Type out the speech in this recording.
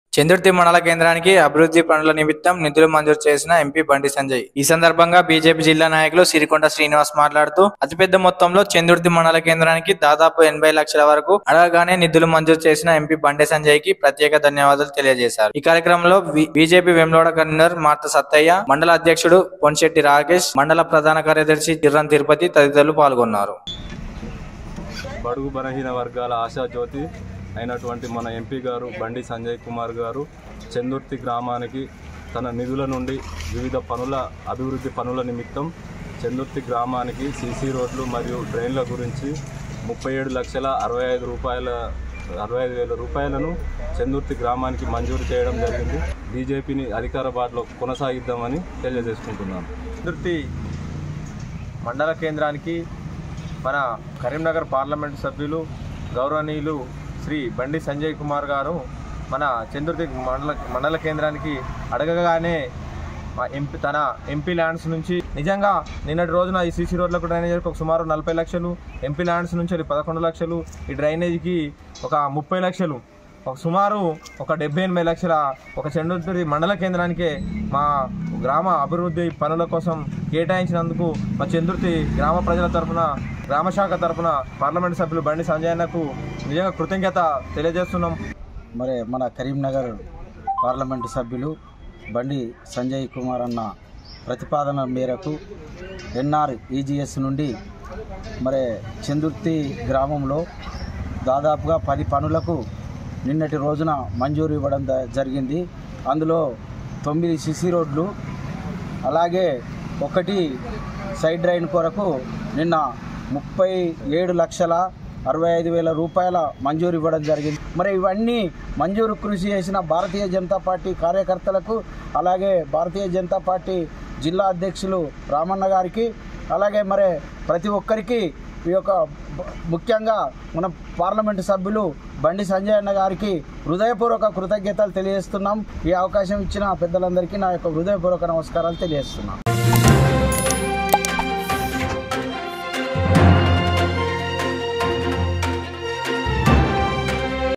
చందుర్తి మండల కేంద్రానికి అభివృద్ధి పనుల నిమిత్తం నిధులు మంజూరు చేసిన ఎంపీ బండి సంజయ్ ఈ సందర్భంగా బీజేపీ జిల్లా నాయకులు సిరికొండ శ్రీనివాస్ మాట్లాడుతూ అతిపెద్ద మొత్తంలో చందుర్తి మండల కేంద్రానికి దాదాపు ఎనభై లక్షల వరకు అడగగానే నిధులు మంజూరు చేసిన ఎంపీ బండి సంజయ్ కి ప్రత్యేక ధన్యవాదాలు తెలియజేశారు ఈ కార్యక్రమంలో బి- బీజేపీ వెమ్లోడ కన్వీనర్ మార్త సత్తయ్య మండల అధ్యక్షుడు పొన్శెట్టి రాకేష్ మండల ప్రధాన కార్యదర్శి జిర్రం తిరుపతి తదితరులు పాల్గొన్నారు బడుగు బలహీన వర్గాల ఆశాజ్యోతి అయినటువంటి మన ఎంపీ గారు బండి సంజయ్ కుమార్ గారు చందుర్తి గ్రామానికి తన నిధుల నుండి వివిధ పనుల అభివృద్ధి పనుల నిమిత్తం చందుర్తి గ్రామానికి సీసీ రోడ్లు మరియు డ్రైన్ల గురించి ముప్పై ఏడు లక్షల అరవై ఐదు రూపాయల అరవై ఐదు వేల రూపాయలను చందుర్తి గ్రామానికి మంజూరు చేయడం జరిగింది బీజేపీని అధికార బాటలో కొనసాగిద్దామని తెలియజేసుకుంటున్నాను చందుర్తి మండల కేంద్రానికి మన కరీంనగర్ పార్లమెంట్ సభ్యులు గౌరవనీయులు శ్రీ బండి సంజయ్ కుమార్ గారు మన చంద్రుతి మండల మండల కేంద్రానికి అడగగానే మా ఎంపీ తన ఎంపీ ల్యాండ్స్ నుంచి నిజంగా నిన్నటి రోజున ఈ సీసీ రోడ్లకు డ్రైనేజీకి ఒక సుమారు నలభై లక్షలు ఎంపీ ల్యాండ్స్ నుంచి అది పదకొండు లక్షలు ఈ డ్రైనేజీకి ఒక ముప్పై లక్షలు ఒక సుమారు ఒక డెబ్బై ఎనభై లక్షల ఒక చెండుతురి మండల కేంద్రానికే మా గ్రామ అభివృద్ధి పనుల కోసం కేటాయించినందుకు మా చంద్రుతి గ్రామ ప్రజల తరపున గ్రామ శాఖ తరపున పార్లమెంట్ సభ్యులు బండి సంజయ్ అన్నకు నిజంగా కృతజ్ఞత తెలియజేస్తున్నాం మరి మన కరీంనగర్ పార్లమెంటు సభ్యులు బండి సంజయ్ కుమార్ అన్న ప్రతిపాదన మేరకు ఎన్ఆర్ ఈజీఎస్ నుండి మరి చందుర్తి గ్రామంలో దాదాపుగా పది పనులకు నిన్నటి రోజున మంజూరు ఇవ్వడం ద- జరిగింది అందులో తొమ్మిది సిసి రోడ్లు అలాగే ఒకటి సైడ్ డ్రైన్ కొరకు నిన్న ముప్పై ఏడు లక్షల అరవై ఐదు వేల రూపాయల మంజూరు ఇవ్వడం జరిగింది మరి ఇవన్నీ మంజూరు కృషి చేసిన భారతీయ జనతా పార్టీ కార్యకర్తలకు అలాగే భారతీయ జనతా పార్టీ జిల్లా అధ్యక్షులు రామన్న గారికి అలాగే మరి ప్రతి ఒక్కరికి ఈ యొక్క బ- ముఖ్యంగా మన పార్లమెంటు సభ్యులు బండి సంజయ్ అన్న గారికి హృదయపూర్వక కృతజ్ఞతలు తెలియజేస్తున్నాం ఈ అవకాశం ఇచ్చిన పెద్దలందరికీ నా యొక్క హృదయపూర్వక నమస్కారాలు తెలియజేస్తున్నాం